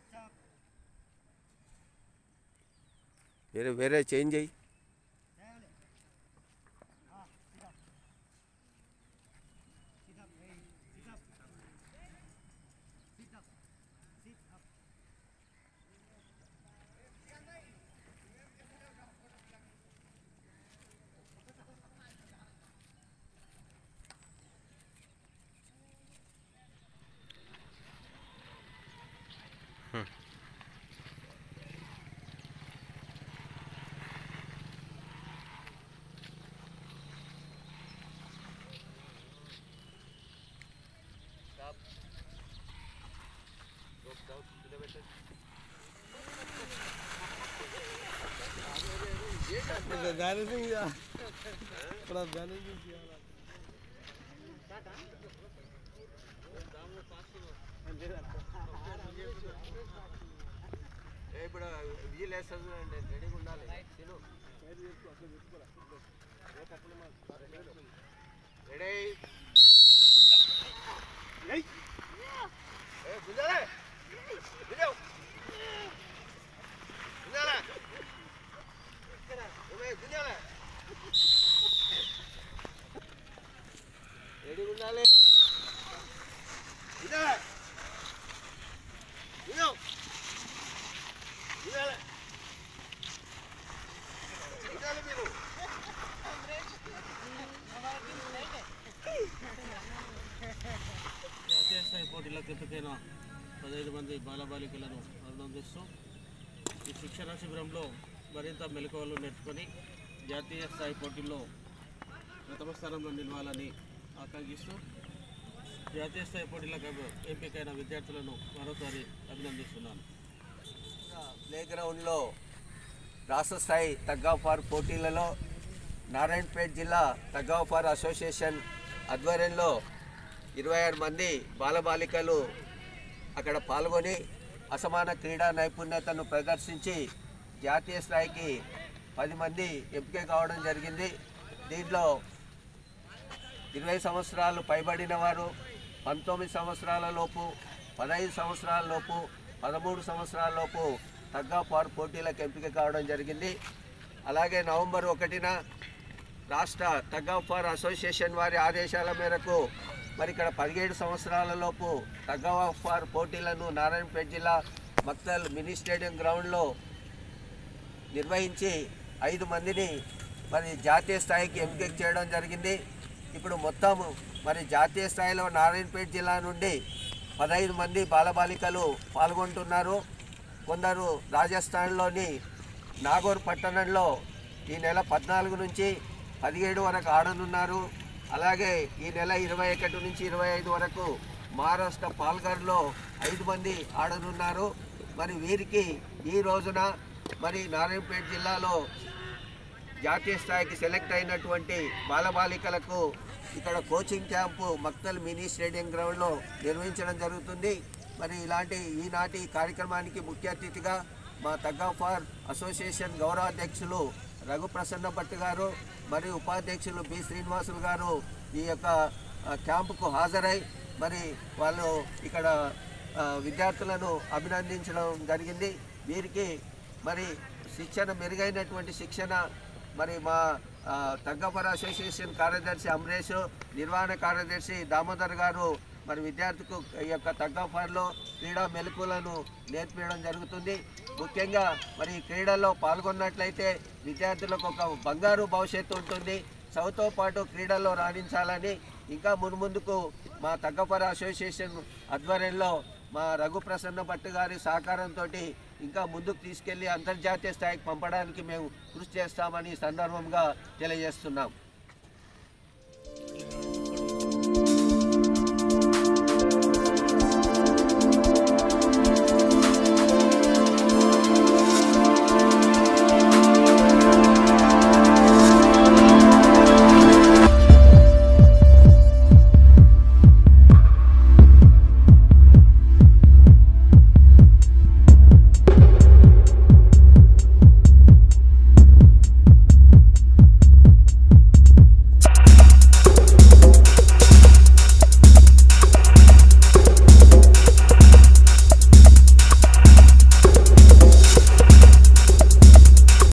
వేరే వేరే చేంజ్ అయ్యి బ్యాలెన్సింగ్ ఇక్కడ బ్యాలెన్సింగ్ చేయాలి ఇప్పుడు వీల్ వేస్తుంది రెడీగా ఉండాలి తిను రెడీ ఏ గుంజాలే గుంజావు గుంజాలే ఏమే గుంజాలే రెడీగా ఉండాలి గుంజాలే గుంజావు గుంజాలే గుంజాలి మీరు జాతీయ స్థాయి పోటీలకు ఎంపికైన పదహైదు మంది బాలబాలికలను అభినందిస్తూ ఈ శిక్షణ శిబిరంలో మరింత మెలకువలు నేర్చుకొని జాతీయ స్థాయి పోటీల్లో ప్రథమ స్థానంలో నిలవాలని ఆకాంక్షిస్తూ జాతీయ స్థాయి పోటీలకు ఎంపికైన విద్యార్థులను మరోసారి అభినందిస్తున్నాను ప్లే గ్రౌండ్లో రాష్ట్ర స్థాయి తగ్గాఫార్ పోటీలలో నారాయణపేట జిల్లా తగ్గాఫార్ అసోసియేషన్ ఆధ్వర్యంలో ఇరవై ఆరు మంది బాలబాలికలు అక్కడ పాల్గొని అసమాన క్రీడా నైపుణ్యతను ప్రదర్శించి జాతీయ స్థాయికి పది మంది ఎంపిక కావడం జరిగింది దీంట్లో ఇరవై సంవత్సరాలు పైబడిన వారు పంతొమ్మిది సంవత్సరాల లోపు పదహైదు సంవత్సరాల లోపు పదమూడు సంవత్సరాల లోపు తగ్గాపారు పోటీలకు ఎంపిక కావడం జరిగింది అలాగే నవంబర్ ఒకటిన రాష్ట్ర తగ్గాఫార్ అసోసియేషన్ వారి ఆదేశాల మేరకు మరి ఇక్కడ పదిహేడు సంవత్సరాల లోపు తగ్గాఫార్ పోటీలను నారాయణపేట జిల్లా మక్తల్ మినీ స్టేడియం గ్రౌండ్లో నిర్వహించి ఐదు మందిని మరి జాతీయ స్థాయికి ఎంపిక చేయడం జరిగింది ఇప్పుడు మొత్తం మరి జాతీయ స్థాయిలో నారాయణపేట జిల్లా నుండి పదహైదు మంది బాలబాలికలు పాల్గొంటున్నారు కొందరు రాజస్థాన్లోని నాగోర్ పట్టణంలో ఈ నెల పద్నాలుగు నుంచి పదిహేడు వరకు ఆడనున్నారు అలాగే ఈ నెల ఇరవై ఒకటి నుంచి ఇరవై ఐదు వరకు మహారాష్ట్ర పాల్గర్లో ఐదు మంది ఆడనున్నారు మరి వీరికి ఈ రోజున మరి నారాయణపేట జిల్లాలో జాతీయ స్థాయికి సెలెక్ట్ అయినటువంటి బాలబాలికలకు ఇక్కడ coaching camp Maktal mini stadium గ్రౌండ్లో నిర్వహించడం జరుగుతుంది మరి ఇలాంటి ఈనాటి కార్యక్రమానికి ముఖ్య అతిథిగా మా తగ్గాఫార్ అసోసియేషన్ గౌరవాధ్యక్షులు రఘు ప్రసన్న భట్ గారు మరియు ఉపాధ్యక్షులు బి శ్రీనివాసులు గారు ఈ యొక్క ఆ, క్యాంపుకు హాజరై మరి వాళ్ళు ఇక్కడ ఆ, విద్యార్థులను అభినందించడం జరిగింది వీరికి మరి శిక్షణ మెరుగైనటువంటి శిక్షణ మరి మా ఆ, తగ్గపర అసోసియేషన్ కార్యదర్శి అమరేష్ నిర్వహణ కార్యదర్శి దామోదర్ గారు మరి విద్యార్థికు ఈ యొక్క తగ్గఫర్లో క్రీడా మెలకులను నేర్పించడం జరుగుతుంది ముఖ్యంగా మరి ఈ క్రీడల్లో పాల్గొన్నట్లయితే విద్యార్థులకు ఒక బంగారు భవిష్యత్తు ఉంటుంది చదువుతో పాటు క్రీడల్లో రాణించాలని ఇంకా మున్ముందుకు మా తగ్గపర అసోసియేషన్ ఆధ్వర్యంలో మా రఘు ప్రసన్న భట్ గారి సహకారంతో ఇంకా ముందుకు తీసుకెళ్లి అంతర్జాతీయ స్థాయికి పంపడానికి మేము కృషి చేస్తామని ఈ సందర్భంగా తెలియజేస్తున్నాం